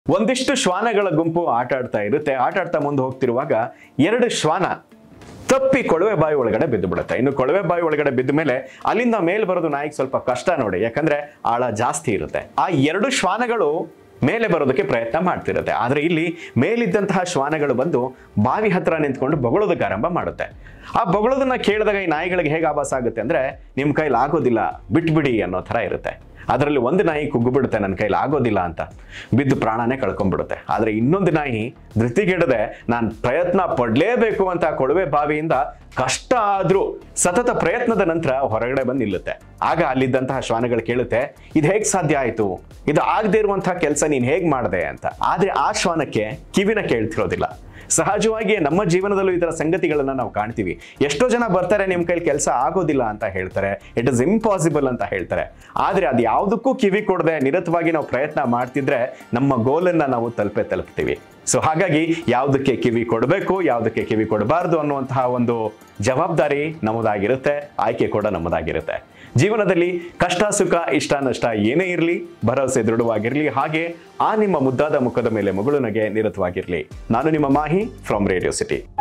ಒಂದಿಷ್ಟು ಶ್ವಾನಗಳ ಗುಂಪು ಆಟ ಆಡ್ತಾ ಇರುತ್ತೆ ಆಟ ಆಡ್ತಾ ಮುಂದೆ ಹೋಗ್ತಿರುವಾಗ ಎರಡು ಶ್ವಾನ ತಪ್ಪಿ ಕೊಳವೆ ಬಾವಿ ಒಳಗಡೆ ಬಿದ್ದು ಬಿಡುತ್ತೆ ಇನ್ನು ಕೊಳವೆ ಬಾವಿ ಒಳಗಡೆ ಬಿದ್ದ ಮೇಲೆ ಅಲ್ಲಿಂದ ಮೇಲ್ ಬರೋದು ನಾಯಿಗೆ ಸ್ವಲ್ಪ ಕಷ್ಟ ನೋಡಿ ಯಾಕಂದ್ರೆ ಆಳ ಜಾಸ್ತಿ ಇರುತ್ತೆ ಆ ಎರಡು ಶ್ವಾನಗಳು ಮೇಲೆ ಬರೋದಕ್ಕೆ ಪ್ರಯತ್ನ ಮಾಡ್ತಿರುತ್ತೆ ಆದ್ರೆ ಇಲ್ಲಿ ಮೇಲಿದ್ದಂತಹ ಶ್ವಾನಗಳು ಬಂದು ಬಾವಿ ಹತ್ರ ನಿಂತ್ಕೊಂಡು ಬೊಗಳೋದಕ್ಕೆ ಆರಂಭ ಮಾಡುತ್ತೆ ಆ ಬೊಗಳೋದನ್ನ ಕೇಳಿದಾಗ ಈ ನಾಯಿಗಳಿಗೆ ಹೇಗೆ ಆಭಾಸ ಆಗುತ್ತೆ ಅಂದ್ರೆ ನಿಮ್ ಕೈಲಿ ಆಗೋದಿಲ್ಲ ಬಿಟ್ಬಿಡಿ ಅನ್ನೋ ತರ ಇರುತ್ತೆ ಅದರಲ್ಲಿ ಒಂದು ನಾಯಿ ಕುಗ್ಗು ಬಿಡುತ್ತೆ ನನ್ನ ಕೈಲಿ ಆಗೋದಿಲ್ಲ ಅಂತ ಬಿದ್ದು ಪ್ರಾಣನೇ ಕಳ್ಕೊಂಡ್ಬಿಡುತ್ತೆ ಆದ್ರೆ ಇನ್ನೊಂದು ನಾಯಿ ಧೃತಿಗೆಡದೆ ನಾನು ಪ್ರಯತ್ನ ಪಡ್ಲೇಬೇಕು ಅಂತ ಆ ಕೊಳವೆ ಬಾವಿಯಿಂದ ಕಷ್ಟ ಆದ್ರೂ ಸತತ ಪ್ರಯತ್ನದ ನಂತರ ಹೊರಗಡೆ ಬಂದು ನಿಲ್ಲುತ್ತೆ ಆಗ ಅಲ್ಲಿದ್ದಂತಹ ಶ್ವಾನಗಳು ಕೇಳುತ್ತೆ ಇದು ಹೇಗ್ ಸಾಧ್ಯ ಆಯ್ತು ಇದು ಆಗದೆ ಇರುವಂತಹ ಕೆಲಸ ನೀನ್ ಹೇಗ್ ಮಾಡಿದೆ ಅಂತ ಆದ್ರೆ ಆ ಶ್ವಾನಕ್ಕೆ ಕಿವಿನ ಕೇಳ್ತಿರೋದಿಲ್ಲ ಸಹಜವಾಗಿ ನಮ್ಮ ಜೀವನದಲ್ಲೂ ಇದರ ಸಂಗತಿಗಳನ್ನ ನಾವು ಕಾಣ್ತೀವಿ ಎಷ್ಟೋ ಜನ ಬರ್ತಾರೆ ನಿಮ್ಮ ಕೈಲಿ ಕೆಲಸ ಆಗೋದಿಲ್ಲ ಅಂತ ಹೇಳ್ತಾರೆ ಇಟ್ ಇಸ್ ಇಂಪಾಸಿಬಲ್ ಅಂತ ಹೇಳ್ತಾರೆ ಆದ್ರೆ ಅದು ಯಾವುದಕ್ಕೂ ಕಿವಿ ಕೊಡದೆ ನಿರತವಾಗಿ ನಾವು ಪ್ರಯತ್ನ ಮಾಡ್ತಿದ್ರೆ ನಮ್ಮ ಗೋಲನ್ನ ನಾವು ತಲುಪೇ ತಲುಪ್ತೀವಿ ಸೊ ಹಾಗಾಗಿ ಯಾವುದಕ್ಕೆ ಕಿವಿ ಕೊಡಬೇಕು ಯಾವುದಕ್ಕೆ ಕಿವಿ ಕೊಡಬಾರ್ದು ಅನ್ನುವಂತಹ ಒಂದು ಜವಾಬ್ದಾರಿ ನಮ್ಮದಾಗಿರುತ್ತೆ ಆಯ್ಕೆ ಕೂಡ ನಮ್ಮದಾಗಿರುತ್ತೆ ಜೀವನದಲ್ಲಿ ಕಷ್ಟ ಸುಖ ಇಷ್ಟ ನಷ್ಟ ಏನೇ ಇರಲಿ ಭರವಸೆ ದೃಢವಾಗಿರಲಿ ಹಾಗೆ ಆ ನಿಮ್ಮ ಮುದ್ದಾದ ಮುಖದ ಮೇಲೆ ಮಗುಳುನಗೆ ನಿರತವಾಗಿರಲಿ ನಾನು ನಿಮ್ಮ ಮಾಹಿ ಫ್ರಮ್ ರೇಡಿಯೋ ಸಿಟಿ